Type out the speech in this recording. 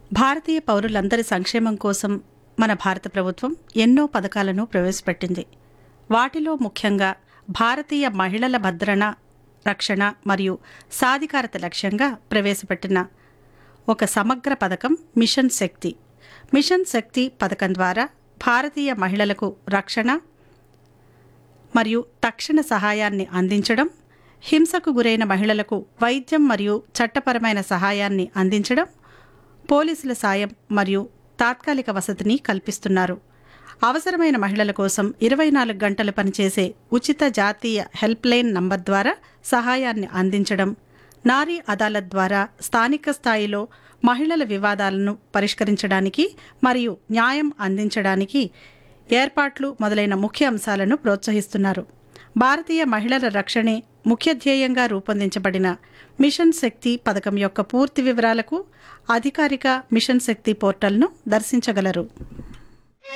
భారతీయ పౌరులందరి సంక్షేమం కోసం మన భారత ప్రభుత్వం ఎన్నో పథకాలను ప్రవేశపెట్టింది వాటిలో ముఖ్యంగా భారతీయ మహిళల భద్రణ రక్షణ మరియు సాధికారత లక్ష్యంగా ప్రవేశపెట్టిన ఒక సమగ్ర పథకం మిషన్ శక్తి మిషన్ శక్తి పథకం ద్వారా భారతీయ మహిళలకు రక్షణ మరియు తక్షణ సహాయాన్ని అందించడం హింసకు గురైన మహిళలకు వైద్యం మరియు చట్టపరమైన సహాయాన్ని అందించడం పోలీసుల సాయం మరియు తాత్కాలిక వసతిని కల్పిస్తున్నారు అవసరమైన మహిళల కోసం ఇరవై నాలుగు గంటలు పనిచేసే ఉచిత జాతీయ హెల్ప్ లైన్ నంబర్ ద్వారా సహాయాన్ని అందించడం నారీ అదాలత్ ద్వారా స్థానిక స్థాయిలో మహిళల వివాదాలను పరిష్కరించడానికి మరియు న్యాయం అందించడానికి ఏర్పాట్లు మొదలైన ముఖ్య అంశాలను ప్రోత్సహిస్తున్నారు భారతీయ మహిళల రక్షణే ముఖ్య ధ్యేయంగా రూపొందించబడిన మిషన్ శక్తి పథకం యొక్క పూర్తి వివరాలకు అధికారిక మిషన్ శక్తి పోర్టల్ను దర్శించగలరు